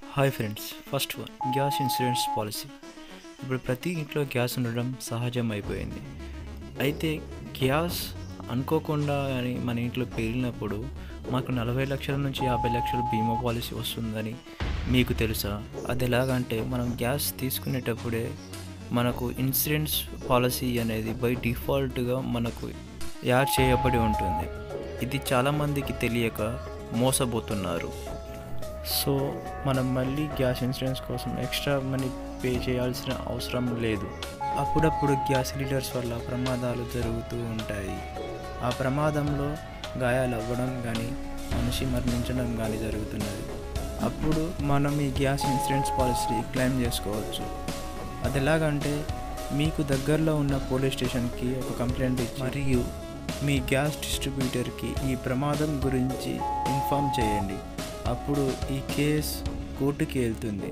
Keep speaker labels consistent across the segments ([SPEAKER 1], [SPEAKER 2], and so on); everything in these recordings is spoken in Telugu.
[SPEAKER 1] hi friends first one gas insurance policy ఇప్పుడు ప్రతి ఇంట్లో గ్యాస్ ఉండడం సహజం అయిపోయింది అయితే గ్యాస్ అనుకోకుండా అని మన ఇంట్లో పేలినప్పుడు మాకు నలభై లక్షల నుంచి యాభై లక్షల బీమా పాలసీ వస్తుందని మీకు తెలుసా అది ఎలాగంటే మనం గ్యాస్ తీసుకునేటప్పుడే మనకు ఇన్సూరెన్స్ పాలసీ అనేది బై డిఫాల్ట్గా మనకు యాడ్ చేయబడి ఉంటుంది ఇది చాలామందికి తెలియక మోసపోతున్నారు సో మనం మళ్ళీ గ్యాస్ ఇన్సూరెన్స్ కోసం ఎక్స్ట్రా మనీ పే చేయాల్సిన అవసరం లేదు అప్పుడప్పుడు గ్యాస్ సిలిండర్స్ వల్ల ప్రమాదాలు జరుగుతూ ఉంటాయి ఆ ప్రమాదంలో గాయాలు అవ్వడం కానీ మనిషి మరణించడం కానీ జరుగుతున్నది అప్పుడు మనం ఈ గ్యాస్ ఇన్సూరెన్స్ పాలసీ క్లెయిమ్ చేసుకోవచ్చు అది ఎలాగంటే మీకు దగ్గరలో ఉన్న పోలీస్ స్టేషన్కి ఒక కంప్లైంట్ ఇచ్చి మరియు మీ గ్యాస్ డిస్ట్రిబ్యూటర్కి ఈ ప్రమాదం గురించి ఇన్ఫామ్ చేయండి అప్పుడు ఈ కేస్ కోర్టుకి వెళ్తుంది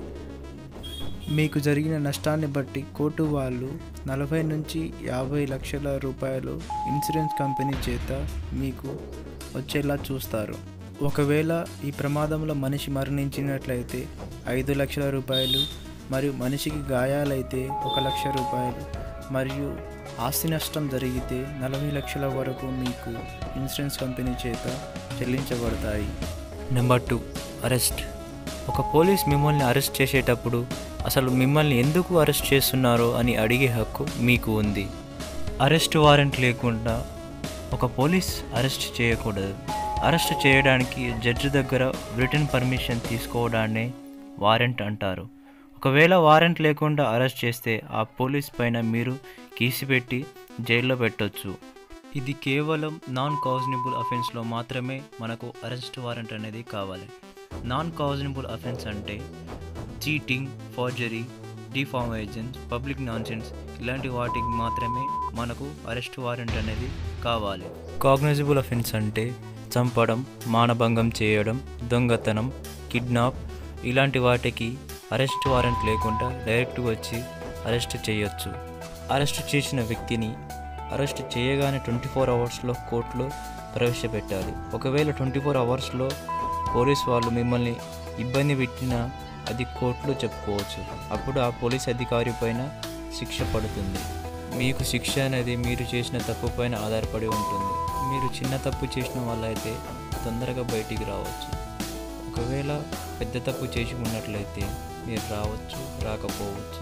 [SPEAKER 1] మీకు జరిగిన నష్టాన్ని బట్టి కోర్టు వాళ్ళు నలభై నుంచి యాభై లక్షల రూపాయలు ఇన్సూరెన్స్ కంపెనీ చేత మీకు వచ్చేలా చూస్తారు ఒకవేళ ఈ ప్రమాదంలో మనిషి మరణించినట్లయితే ఐదు లక్షల రూపాయలు మరియు మనిషికి గాయాలైతే ఒక లక్ష రూపాయలు మరియు ఆస్తి నష్టం జరిగితే నలభై లక్షల వరకు మీకు ఇన్సూరెన్స్ కంపెనీ చేత చెల్లించబడతాయి నెంబర్ టూ అరెస్ట్ ఒక పోలీస్ మిమ్మల్ని అరెస్ట్ చేసేటప్పుడు అసలు మిమ్మల్ని ఎందుకు అరెస్ట్ చేస్తున్నారో అని అడిగే హక్కు మీకు ఉంది అరెస్ట్ వారెంట్ లేకుండా ఒక పోలీస్ అరెస్ట్ చేయకూడదు అరెస్ట్ చేయడానికి జడ్జి దగ్గర రిటర్న్ పర్మిషన్ తీసుకోవడాన్ని వారెంట్ అంటారు ఒకవేళ వారెంట్ లేకుండా అరెస్ట్ చేస్తే ఆ పోలీస్ పైన మీరు కీసిపెట్టి జైల్లో పెట్టొచ్చు ఇది కేవలం నాన్ కాజనబుల్ అఫెన్స్లో మాత్రమే మనకు అరెస్ట్ వారెంట్ అనేది కావాలి నాన్ కాజనబుల్ అఫెన్స్ అంటే cheating forgery defamations public nuisance ఇలాంటి వాటికి మాత్రమే మనకు అరెస్ట్ వారెంట్ అనేది కావాలి కాగ్నైజబుల్ అఫెన్స్ అంటే చంపడం మానభంగం చేయడం దొంగతనం కిడ్నాప్ ఇలాంటి వాటికి అరెస్ట్ వారెంట్ లేకుండా డైరెక్ట్గా వచ్చి అరెస్ట్ చేయొచ్చు అరెస్ట్ చేసిన వ్యక్తిని అరెస్ట్ చేయగానే ట్వంటీ ఫోర్ అవర్స్లో కోర్టులో ప్రవేశపెట్టాలి ఒకవేళ ట్వంటీ ఫోర్ అవర్స్లో పోలీస్ వాళ్ళు మిమ్మల్ని ఇబ్బంది పెట్టినా అది కోర్టులో చెప్పుకోవచ్చు అప్పుడు ఆ పోలీస్ అధికారి పైన శిక్ష పడుతుంది మీకు శిక్ష అనేది మీరు చేసిన తప్పు పైన ఆధారపడి ఉంటుంది మీరు చిన్న తప్పు చేసిన వాళ్ళైతే తొందరగా బయటికి రావచ్చు ఒకవేళ పెద్ద తప్పు చేసి ఉన్నట్లయితే మీరు రావచ్చు రాకపోవచ్చు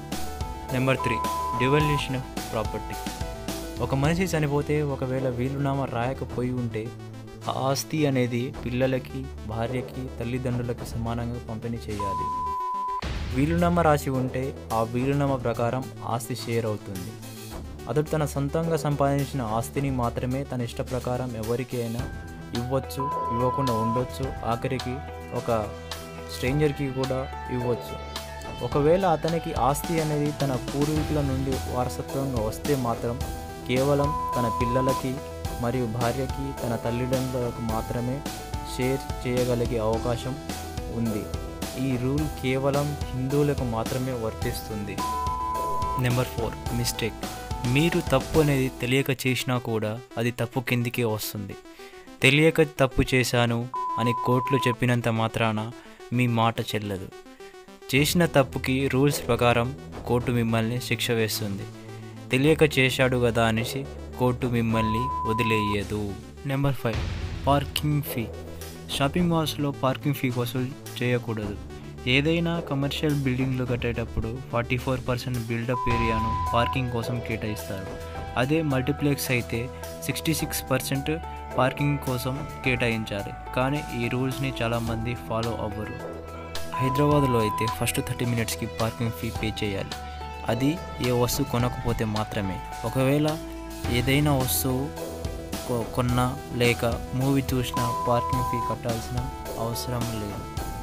[SPEAKER 1] number three devolution of property ఒక మనిషి చనిపోతే ఒకవేళ వీలునామా రాయకపోయి ఉంటే ఆ ఆస్తి అనేది పిల్లలకి భార్యకి తల్లిదండ్రులకి సమానంగా పంపిణీ చేయాలి వీలునామా రాసి ఉంటే ఆ వీలునామా ప్రకారం ఆస్తి షేర్ అవుతుంది అతడు తన సొంతంగా సంపాదించిన ఆస్తిని మాత్రమే తన ఇష్ట ప్రకారం ఎవరికి అయినా ఇవ్వచ్చు ఇవ్వకుండా ఉండొచ్చు ఆఖరికి ఒక స్ట్రేంజర్కి కూడా ఇవ్వచ్చు ఒకవేళ అతనికి ఆస్తి అనేది తన పూర్వీకుల నుండి వారసత్వంగా వస్తే మాత్రం కేవలం తన పిల్లలకి మరియు భార్యకి తన తల్లిదండ్రులకు మాత్రమే షేర్ చేయగలిగే అవకాశం ఉంది ఈ రూల్ కేవలం హిందువులకు మాత్రమే వర్తిస్తుంది నెంబర్ ఫోర్ మిస్టేక్ మీరు తప్పు అనేది తెలియక చేసినా కూడా అది తప్పు కిందికే వస్తుంది తెలియక తప్పు చేశాను అని కోర్టులో చెప్పినంత మాత్రాన మీ మాట చెల్లదు చేసిన తప్పుకి రూల్స్ ప్రకారం కోర్టు మిమ్మల్ని శిక్ష వేస్తుంది తెలియక చేశాడు కదా అనేసి కోర్టు మిమ్మల్ని వదిలేయదు number five parking fee shopping మాల్స్లో పార్కింగ్ ఫీ వసూలు చేయకూడదు ఏదైనా కమర్షియల్ బిల్డింగ్లు కట్టేటప్పుడు ఫార్టీ ఫోర్ పర్సెంట్ బిల్డప్ ఏరియాను పార్కింగ్ కోసం కేటాయిస్తారు అదే మల్టీప్లెక్స్ అయితే సిక్స్టీ సిక్స్ పర్సెంట్ పార్కింగ్ కోసం కేటాయించాలి కానీ ఈ రూల్స్ని చాలామంది ఫాలో అవ్వరు హైదరాబాద్లో అయితే ఫస్ట్ థర్టీ మినిట్స్కి పార్కింగ్ ఫీ పే చేయాలి అది ఏ వస్తువు కొనకపోతే మాత్రమే ఒకవేళ ఏదైనా వస్తువు కొ- కొన్నా లేక మూవీ చూసినా పార్కింగ్ ఫీ కట్టాల్సిన అవసరం లేదు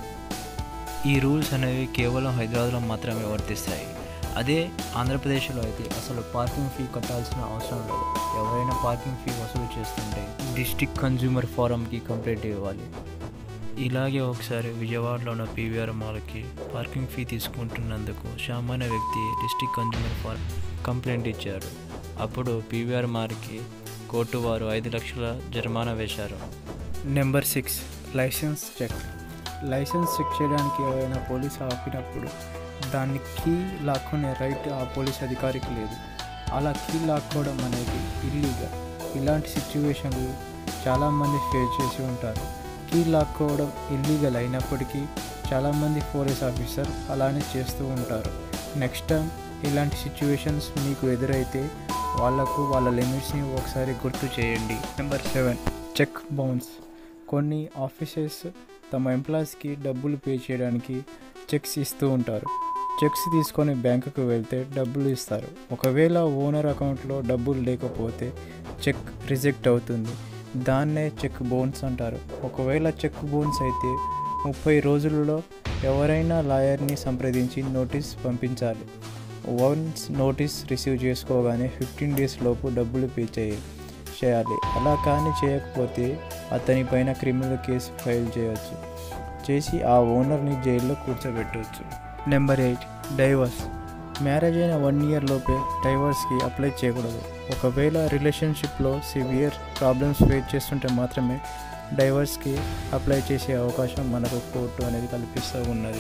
[SPEAKER 1] ఈ రూల్స్ అనేవి కేవలం హైదరాబాద్లో మాత్రమే వర్తిస్తాయి అదే ఆంధ్రప్రదేశ్లో అయితే అసలు పార్కింగ్ ఫీ కట్టాల్సిన అవసరం లేదు ఎవరైనా పార్కింగ్ ఫీ వసూలు చేస్తుంటే డిస్టిక్ కన్జ్యూమర్ ఫోరంకి కంప్లైంట్ ఇవ్వాలి ఇలాగే ఒకసారి విజయవాడలో ఉన్న పీవీఆర్ మాల్కి పార్కింగ్ ఫీ తీసుకుంటున్నందుకు శ్యామ్ అనే వ్యక్తి డిస్టిక్ కన్జ్యూమర్ ఫారం కంప్లైంట్ ఇచ్చారు అప్పుడు పీవీఆర్ మాల్కి కోర్టు వారు ఐదు లక్షల జరిమానా వేశారు number six license check
[SPEAKER 2] license check చేయడానికి ఎవరైనా పోలీస్ ఆపినప్పుడు దాన్ని కీ లాక్కునే రైట్ ఆ పోలీస్ అధికారికి లేదు అలా కీ లాక్కోవడం అనేది ఇల్లీగల్ ఇలాంటి సిచ్యువేషన్లు చాలామంది ఫేస్ చేసి ఉంటారు కీ లాక్కోవడం ఇల్లీగల్ అయినప్పటికీ చాలామంది పోలీస్ ఆఫీసర్ అలానే చేస్తూ ఉంటారు నెక్స్ట్ టైం ఇలాంటి సిచ్యువేషన్స్ మీకు ఎదురైతే వాళ్ళకు వాళ్ళ లిమిట్స్ని ఒకసారి గుర్తు చేయండి నెంబర్ సెవెన్ చెక్ బౌన్స్ కొన్ని ఆఫీసెస్ తమ ఎంప్లాయీస్కి డబ్బులు పే చేయడానికి చెక్స్ ఇస్తూ ఉంటారు చెక్స్ తీసుకొని బ్యాంకుకు వెళ్తే డబ్బులు ఇస్తారు ఒకవేళ ఓనర్ అకౌంట్లో డబ్బులు లేకపోతే చెక్ రిజెక్ట్ అవుతుంది దాన్నే చెక్ బౌన్స్ అంటారు ఒకవేళ చెక్ బౌన్స్ అయితే ముప్పై రోజులలో ఎవరైనా లాయర్ని సంప్రదించి నోటీస్ పంపించాలి వన్స్ నోటీస్ రిసీవ్ చేసుకోగానే ఫిఫ్టీన్ డేస్ లోపు డబ్బులు పే చేయాలి చేయాలి అలా కానీ చేయకపోతే అతనిపైన క్రిమినల్ కేసు ఫైల్ చేయొచ్చు చేసి ఆ ఓనర్ని జైల్లో కూర్చోబెట్టవచ్చు నెంబర్ ఎయిట్ డైవర్స్ మ్యారేజ్ అయిన వన్ ఇయర్ లోపే డైవర్స్కి అప్లై చేయకూడదు ఒకవేళ రిలేషన్షిప్లో సివియర్ ప్రాబ్లమ్స్ ఫేస్ చేస్తుంటే మాత్రమే డైవర్స్కి అప్లై చేసే అవకాశం మనకు కోర్టు అనేది కల్పిస్తూ ఉన్నది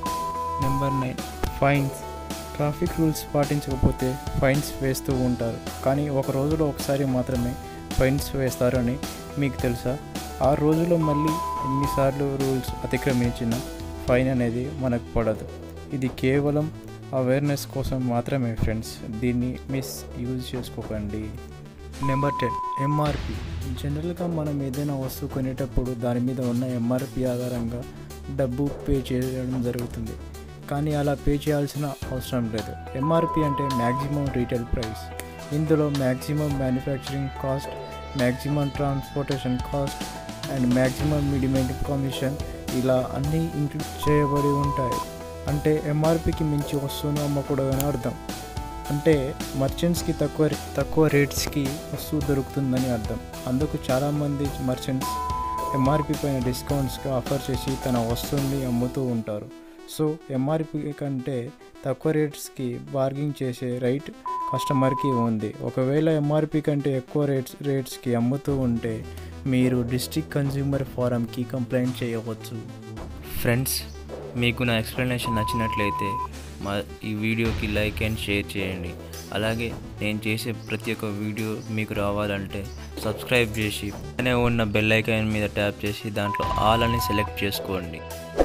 [SPEAKER 2] number nine fines traffic rules పాటించకపోతే ఫైన్స్ వేస్తూ ఉంటారు కానీ ఒక రోజులో ఒకసారి మాత్రమే ఫైన్స్ వేస్తారని మీకు తెలుసా ఆ రోజులో మళ్ళీ ఎన్నిసార్లు రూల్స్ అతిక్రమించిన ఫైన్ అనేది మనకు పడదు ఇది కేవలం అవేర్నెస్ కోసం మాత్రమే ఫ్రెండ్స్ దీన్ని మిస్ యూజ్ చేసుకోకండి నెంబర్ టెన్ ఎంఆర్పి జనరల్గా మనం ఏదైనా వస్తువు కొనేటప్పుడు దాని మీద ఉన్న ఎంఆర్పి ఆధారంగా డబ్బు పే చేయడం జరుగుతుంది కానీ అలా పే చేయాల్సిన అవసరం లేదు ఎంఆర్పి అంటే మ్యాక్సిమం రీటైల్ ప్రైస్ ఇందులో maximum manufacturing cost maximum transportation cost and maximum middlemen commission ఇలా అన్నీ ఇంక్లూడ్ చేయబడి ఉంటాయి అంటే ఎంఆర్పికి మించి వస్తువును అమ్మకూడదని అర్థం అంటే మర్చెంట్స్కి తక్కువ తక్కువ రేట్స్కి వస్తువు దొరుకుతుందని అర్థం అందుకు చాలామంది మర్చెంట్స్ ఎంఆర్పి పైన డిస్కౌంట్స్కి ఆఫర్ చేసి తన వస్తువుని అమ్ముతూ ఉంటారు సో ఎంఆర్పి కంటే తక్కువ రేట్స్కి బార్గింగ్ చేసే రైట్ కస్టమర్కి ఉంది ఒకవేళ ఎంఆర్పి కంటే ఎక్కువ రేట్స్ రేట్స్కి అమ్ముతూ ఉంటే మీరు డిస్ట్రిక్ట్ కన్జ్యూమర్ ఫోరంకి కంప్లైంట్ చేయవచ్చు
[SPEAKER 1] ఫ్రెండ్స్ మీకు నా ఎక్స్ప్లెనేషన్ నచ్చినట్లయితే మా ఈ వీడియోకి లైక్ అండ్ షేర్ చేయండి అలాగే నేను చేసే ప్రతి ఒక్క వీడియో మీకు రావాలంటే సబ్స్క్రైబ్ చేసి పక్కనే ఉన్న బెల్ ఐకాన్ మీద ట్యాప్ చేసి దాంట్లో ఆల్ అని సెలెక్ట్ చేసుకోండి